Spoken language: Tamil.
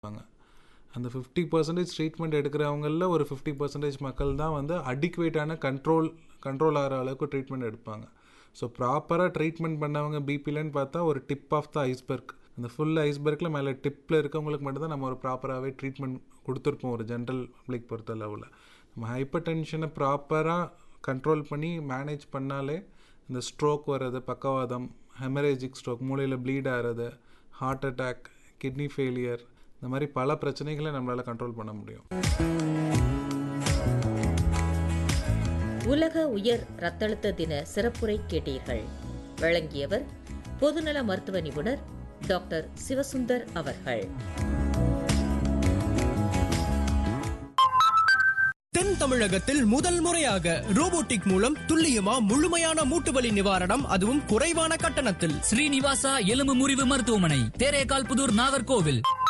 இருப்பாங்க அந்த ஃபிஃப்டி பர்சன்டேஜ் ட்ரீட்மெண்ட் எடுக்கிறவங்களில் ஒரு ஃபிஃப்டி பர்சன்டேஜ் மக்கள் தான் வந்து அடிக்குவேட்டான கண்ட்ரோல் கண்ட்ரோல் ஆகிற அளவுக்கு ட்ரீட்மெண்ட் எடுப்பாங்க ஸோ ப்ராப்பராக ட்ரீட்மெண்ட் பண்ணவங்க பிபிலன்னு பார்த்தா ஒரு டிப் ஆஃப் த ஐஸ்பர்க் அந்த ஃபுல் ஐஸ்பர்க்கில் மேலே டிப்பில் இருக்கவங்களுக்கு மட்டும்தான் நம்ம ஒரு ப்ராப்பராகவே ட்ரீட்மெண்ட் கொடுத்துருப்போம் ஒரு ஜென்ரல் பப்ளிக் பொறுத்த லெவலில் நம்ம ஹைப்பர் டென்ஷனை ப்ராப்பராக கண்ட்ரோல் பண்ணி மேனேஜ் பண்ணாலே இந்த ஸ்ட்ரோக் வர்றது பக்கவாதம் ஹெமரேஜிக் ஸ்ட்ரோக் மூளையில் ப்ளீட் ஆகிறது ஹார்ட் அட்டாக் கிட்னி ஃபெயிலியர் இந்த மாதிரி பல பிரச்சனைகளை நம்மளால் கண்ட்ரோல் பண்ண முடியும் உலக உயர் ரத்தழுத்த தின சிறப்புரை கேட்டீர்கள் வழங்கியவர் பொதுநல மருத்துவ நிபுணர் டாக்டர் சிவசுந்தர் அவர்கள் தென் தமிழகத்தில் முதல் முறையாக ரோபோட்டிக் மூலம் துல்லியமா முழுமையான மூட்டுவலி நிவாரணம் அதுவும் குறைவான கட்டணத்தில் ஸ்ரீனிவாசா எலும்பு முறிவு மருத்துவமனை தேரேகால் புதூர் நாகர்கோவில்